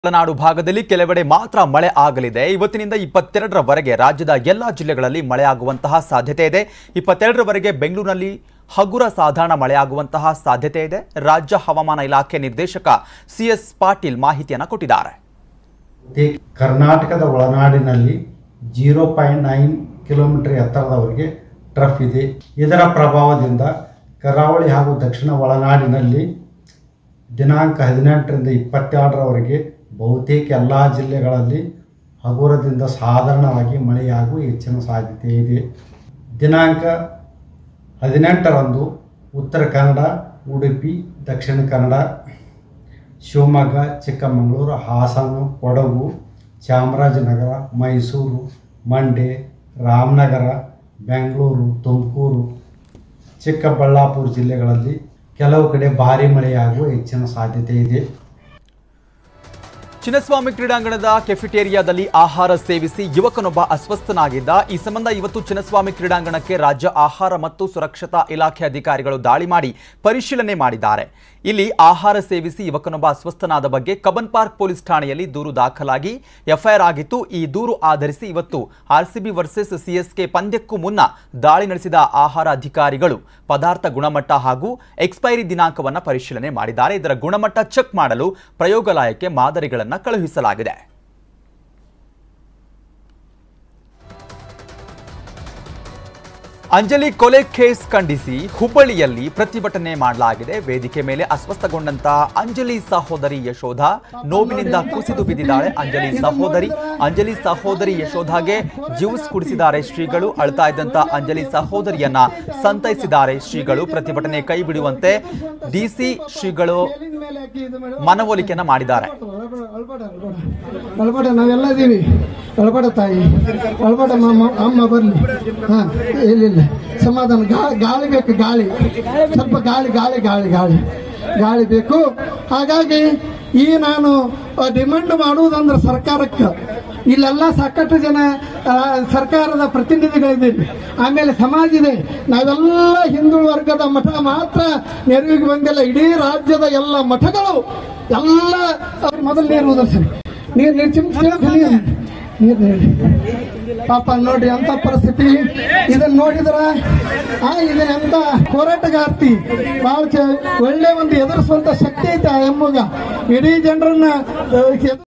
ಮಲೆನಾಡು ಭಾಗದಲ್ಲಿ ಕೆಲವೆಡೆ ಮಾತ್ರ ಮಳೆ ಆಗಲಿದೆ ಇವತ್ತಿನಿಂದ ಇಪ್ಪತ್ತೆರಡರವರೆಗೆ ರಾಜ್ಯದ ಎಲ್ಲಾ ಜಿಲ್ಲೆಗಳಲ್ಲಿ ಮಳೆಯಾಗುವಂತಹ ಸಾಧ್ಯತೆ ಇದೆ ಇಪ್ಪತ್ತೆರಡರವರೆಗೆ ಬೆಂಗಳೂರಿನಲ್ಲಿ ಹಗುರ ಸಾಧಾರಣ ಮಳೆಯಾಗುವಂತಹ ಸಾಧ್ಯತೆ ಇದೆ ರಾಜ್ಯ ಹವಾಮಾನ ಇಲಾಖೆ ನಿರ್ದೇಶಕ ಸಿಎಸ್ ಪಾಟೀಲ್ ಮಾಹಿತಿಯನ್ನು ಕೊಟ್ಟಿದ್ದಾರೆ ಮತ್ತೆ ಕರ್ನಾಟಕದ ಒಳನಾಡಿನಲ್ಲಿ ಜೀರೋ ಪಾಯಿಂಟ್ ನೈನ್ ಕಿಲೋಮೀಟರ್ ಎತ್ತರದವರೆಗೆ ಟ್ರಫ್ ಇದೆ ಇದರ ಪ್ರಭಾವದಿಂದ ಕರಾವಳಿ ಹಾಗೂ ದಕ್ಷಿಣ ಒಳನಾಡಿನಲ್ಲಿ ದಿನಾಂಕ ಹದಿನೆಂಟರಿಂದ ಇಪ್ಪತ್ತೆರಡರವರೆಗೆ ಬಹುತೇಕ ಎಲ್ಲ ಜಿಲ್ಲೆಗಳಲ್ಲಿ ಹಗುರದಿಂದ ಸಾಧಾರಣವಾಗಿ ಮಳೆಯಾಗುವ ಹೆಚ್ಚಿನ ಸಾಧ್ಯತೆ ಇದೆ ದಿನಾಂಕ ಹದಿನೆಂಟರಂದು ಉತ್ತರ ಕನ್ನಡ ಉಡುಪಿ ದಕ್ಷಿಣ ಕನ್ನಡ ಶಿವಮೊಗ್ಗ ಚಿಕ್ಕಮಗಳೂರು ಹಾಸನ ಕೊಡಗು ಚಾಮರಾಜನಗರ ಮೈಸೂರು ಮಂಡ್ಯ ರಾಮನಗರ ಬೆಂಗಳೂರು ತುಮಕೂರು ಚಿಕ್ಕಬಳ್ಳಾಪುರ ಜಿಲ್ಲೆಗಳಲ್ಲಿ ಕೆಲವು ಕಡೆ ಭಾರಿ ಮಳೆಯಾಗುವ ಹೆಚ್ಚಿನ ಸಾಧ್ಯತೆ ಇದೆ ಚಿನ್ನಸ್ವಾಮಿ ಕ್ರೀಡಾಂಗಣದ ಕೆಫಿಟೇರಿಯಾದಲ್ಲಿ ಆಹಾರ ಸೇವಿಸಿ ಯುವಕನೊಬ್ಬ ಅಸ್ವಸ್ಥನಾಗಿದ್ದ ಈ ಸಂಬಂಧ ಇವತ್ತು ಚಿನ್ನಸ್ವಾಮಿ ಕ್ರೀಡಾಂಗಣಕ್ಕೆ ರಾಜ್ಯ ಆಹಾರ ಮತ್ತು ಸುರಕ್ಷತಾ ಇಲಾಖೆ ಅಧಿಕಾರಿಗಳು ದಾಳಿ ಮಾಡಿ ಪರಿಶೀಲನೆ ಮಾಡಿದ್ದಾರೆ ಇಲ್ಲಿ ಆಹಾರ ಸೇವಿಸಿ ಯುವಕನೊಬ್ಬ ಅಸ್ವಸ್ಥನಾದ ಬಗ್ಗೆ ಕಬನ್ ಪಾರ್ಕ್ ಪೊಲೀಸ್ ಠಾಣೆಯಲ್ಲಿ ದೂರು ದಾಖಲಾಗಿ ಎಫ್ಐಆರ್ ಆಗಿತ್ತು ಈ ದೂರು ಆಧರಿಸಿ ಇವತ್ತು ಆರ್ಸಿಬಿ ವರ್ಸಸ್ ಸಿಎಸ್ಕೆ ಪಂದ್ಯಕ್ಕೂ ಮುನ್ನ ದಾಳಿ ನಡೆಸಿದ ಆಹಾರ ಅಧಿಕಾರಿಗಳು ಪದಾರ್ಥ ಗುಣಮಟ್ಟ ಹಾಗೂ ಎಕ್ಸ್ಪೈರಿ ದಿನಾಂಕವನ್ನು ಪರಿಶೀಲನೆ ಮಾಡಿದ್ದಾರೆ ಇದರ ಗುಣಮಟ್ಟ ಚೆಕ್ ಮಾಡಲು ಪ್ರಯೋಗಾಲಯಕ್ಕೆ ಮಾದರಿಗಳನ್ನು ಕಳುಹಿಸಲಾಗಿದೆ ಅಂಜಲಿ ಕೊಲೆ ಕೇಸ್ ಖಂಡಿಸಿ ಹುಬ್ಬಳ್ಳಿಯಲ್ಲಿ ಪ್ರತಿಭಟನೆ ಮಾಡಲಾಗಿದೆ ವೇದಿಕೆ ಮೇಲೆ ಅಸ್ವಸ್ಥಗೊಂಡಂತಹ ಅಂಜಲಿ ಸಹೋದರಿ ಯಶೋಧ ನೋವಿನಿಂದ ಕುಸಿದು ಬಿದ್ದಿದ್ದಾಳೆ ಅಂಜಲಿ ಸಹೋದರಿ ಅಂಜಲಿ ಸಹೋದರಿ ಯಶೋಧಾಗೆ ಜ್ಯೂಸ್ ಕುಡಿಸಿದ್ದಾರೆ ಶ್ರೀಗಳು ಅಳ್ತಾ ಇದ್ದಂತ ಅಂಜಲಿ ಸಹೋದರಿಯನ್ನ ಸಂತೈಸಿದ್ದಾರೆ ಶ್ರೀಗಳು ಪ್ರತಿಭಟನೆ ಕೈ ಬಿಡುವಂತೆ ಡಿಸಿ ಶ್ರೀಗಳು ಮನವೊಲಿಕೆಯನ್ನ ಮಾಡಿದ್ದಾರೆ ಅಳ್ಬೇಡ ನಾವೆಲ್ಲ ಇದೀವಿ ಅಳ್ಬೇಡ ತಾಯಿ ಅಳ್ಬೇಡ ಅಮ್ಮ ಅಮ್ಮ ಬರ್ಲಿ ಹಾ ಇಲ್ಲ ಇಲ್ಲ ಸಮಾಧಾನ ಗಾಳಿ ಗಾಳಿ ಬೇಕು ಗಾಳಿ ಸ್ವಲ್ಪ ಗಾಳಿ ಗಾಳಿ ಗಾಳಿ ಗಾಳಿ ಗಾಳಿ ಬೇಕು ಹಾಗಾಗಿ ಈ ನಾನು ಡಿಮಾಂಡ್ ಮಾಡುವುದಂದ್ರೆ ಸರ್ಕಾರಕ್ಕೆ ಇಲ್ಲೆಲ್ಲ ಸಾಕಷ್ಟು ಜನ ಆ, ಸರ್ಕಾರದ ಪ್ರತಿನಿಧಿಗಳಿದ್ದೀರಿ ಆಮೇಲೆ ಸಮಾಜ ಇದೆ ನಾವೆಲ್ಲ ಹಿಂದೂ ವರ್ಗದ ಮಠ ಮಾತ್ರ ನೆರವಿಗೆ ಬಂದಿಲ್ಲ ಇಡೀ ರಾಜ್ಯದ ಎಲ್ಲ ಮಠಗಳು ಎಲ್ಲ ಮೊದಲು ನೀರು ಉದರ್ಸರಿ ನೀರು ನೀರು ಚಿಮ್ಸ್ ನೀರು ನೀರು ನೀರು ಪಾಪ ನೋಡಿ ಅಂತ ಪರಿಸ್ಥಿತಿ ಇದನ್ನ ನೋಡಿದ್ರ ಆ ಇದು ಎಂತ ಹೋರಾಟಗಾರ್ತಿ ಬಹಳ ಚ- ಒಳ್ಳೆ ಒಂದು ಎದುರಿಸುವಂತ ಶಕ್ತಿ ಐತೆ ಆ ಎಮ್ಮಗ ಇಡೀ ಜನರನ್ನ ಆ,